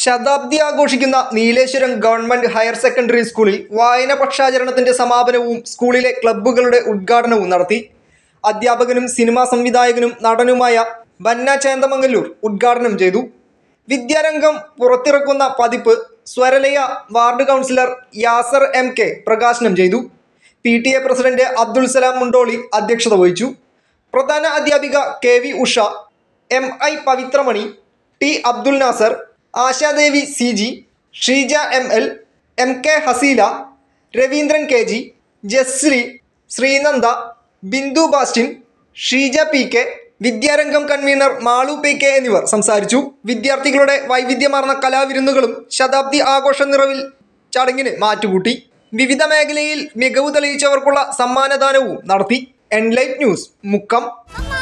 ശതാബ്ദി ആഘോഷിക്കുന്ന Nileshwaram government higher secondary സ്കൂളിൽ വായന പക്ഷാചരണത്തിന്റെ സമാപനവും സ്കൂളിലെ ക്ലബ്ബുകളുടെ ഉദ്ഘാടനവും നടത്തി അധ്യാപകനും സിനിമാ സംവിധായകനും നടനുമായ ബന്ന ചേന്ദമംഗല്ലൂർ ഉദ്ഘാടനം ചെയ്തു വിദ്യാരംഗം പുറത്തിറക്കുന്ന പതിപ്പ് Swaralaya ward councillor Yasar M K പ്രകാശനം ചെയ്തു P T A president Abdul Salam Mundoli അധ്യക്ഷത വഹിച്ചു പ്രധാന അധ്യാപിക K V Usha M I Pavithramani T Abdul Nasar Ashadevi C G Sheeja M L M K Haseela Raveendran K G Jasli Sreenanda Bindu Bastin Sheeja P K Vidyarangam convener Malu P K എന്നിവർ സംസാരിച്ചു വിദ്യാർത്ഥികളുടെ വൈവിധ്യമാർന്ന കലാവിരുന്നുകളും ശതാബ്ദി ആഘോഷ നിറവിൽ ചടങ്ങിന് മാറ്റുകൂട്ടി വിവിധ മേഖലയിൽ മികവ് തെളിയിച്ചവർക്കുള്ള സമ്മാനദാനവും നടത്തി എൻലൈറ്റ് ന്യൂസ് മുക്കം അമ്മ